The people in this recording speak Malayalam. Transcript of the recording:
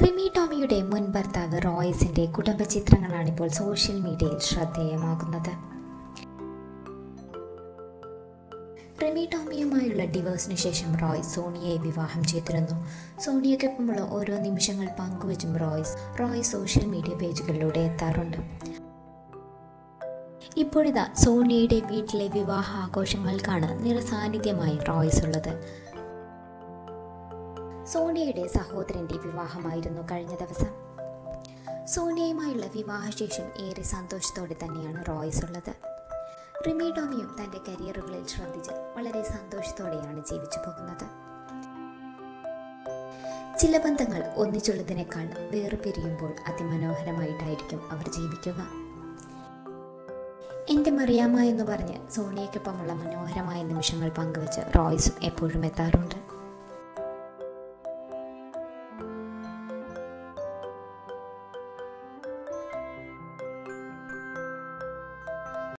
റിമി ടോമിയുടെ മുൻ ഭർത്താവ് റോയ്സിന്റെ കുടുംബ ചിത്രങ്ങളാണ് ഇപ്പോൾ സോഷ്യൽ മീഡിയയിൽ ശ്രദ്ധേയമാകുന്നത് റിമി ടോമിയുമായുള്ള ഡിവോഴ്സിന് ശേഷം റോയ് സോണിയയെ വിവാഹം ചെയ്തിരുന്നു സോണിയയ്ക്കൊപ്പമുള്ള ഓരോ നിമിഷങ്ങൾ പങ്കുവച്ചും റോയ്സ് റോയ് സോഷ്യൽ മീഡിയ പേജുകളിലൂടെ എത്താറുണ്ട് ഇപ്പോഴിതാ സോണിയയുടെ വീട്ടിലെ വിവാഹ ആഘോഷങ്ങൾക്കാണ് നിറസാന്നിധ്യമായി റോയ്സ് ഉള്ളത് സോണിയയുടെ സഹോദരന്റെ വിവാഹമായിരുന്നു കഴിഞ്ഞ ദിവസം സോണിയയുമായുള്ള വിവാഹശേഷം ഏറെ സന്തോഷത്തോടെ തന്നെയാണ് റോയ്സ് ഉള്ളത് റിമി ടോമിയും തൻ്റെ കരിയറുകളിൽ ശ്രദ്ധിച്ച് വളരെ സന്തോഷത്തോടെയാണ് ജീവിച്ചു പോകുന്നത് ചില ബന്ധങ്ങൾ ഒന്നിച്ചുള്ളതിനേക്കാൾ വേർപിരിയുമ്പോൾ അതിമനോഹരമായിട്ടായിരിക്കും അവർ ജീവിക്കുക എൻ്റെ മറിയാമ്മ എന്ന് പറഞ്ഞ് സോണിയയ്ക്കൊപ്പമുള്ള മനോഹരമായ നിമിഷങ്ങൾ പങ്കുവച്ച് റോയ്സും എപ്പോഴും എത്താറുണ്ട്